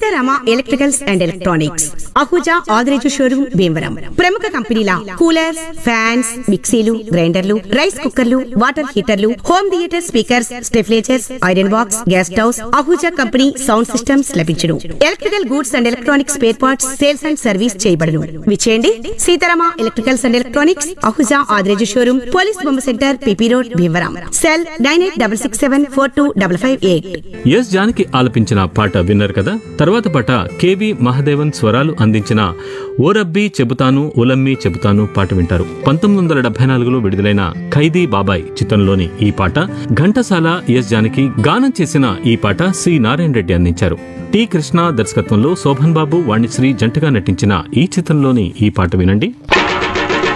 Sitarama electricals and electronics Ahuja Adireju showroom Bhimavaram ప్రముఖ కంపెనీల coolers fans మిక్సీలు గ్రైండర్లు రైస్ కుక్కర్లు వాటర్ హీటర్లు home theatre speakers stabilisers iron box gas stoves Ahuja company sound systems లభించును electrical goods and electronics spare parts sales and service చేయబడును విచేయండి Seetharama electricals and electronics Ahuja Adireju showroom police బొమ్మ centre PP road Bhimavaram cell nine eight double six seven four two double five eight S Janaki ఆలపించిన పాట విన్నారు కదా తర్వాత పాట కేవి మహాదేవన్ స్వరాలు అందించిన ఓరబ్బి చెబుతాను ఉలమ్మి చెబుతాను పాట వింటారు పంతొమ్మిది వందల డెబ్బై నాలుగులో విడుదలైన ఖైదీ బాబాయ్ చిత్రంలోని ఈ పాట ఘంటసాల ఎస్ జానకి గానం చేసిన ఈ పాట సి నారాయణ రెడ్డి అందించారు టి కృష్ణ దర్శకత్వంలో శోభన్ బాబు వాణిశ్రీ జంటగా నటించిన ఈ చిత్రంలోని ఈ పాట వినండి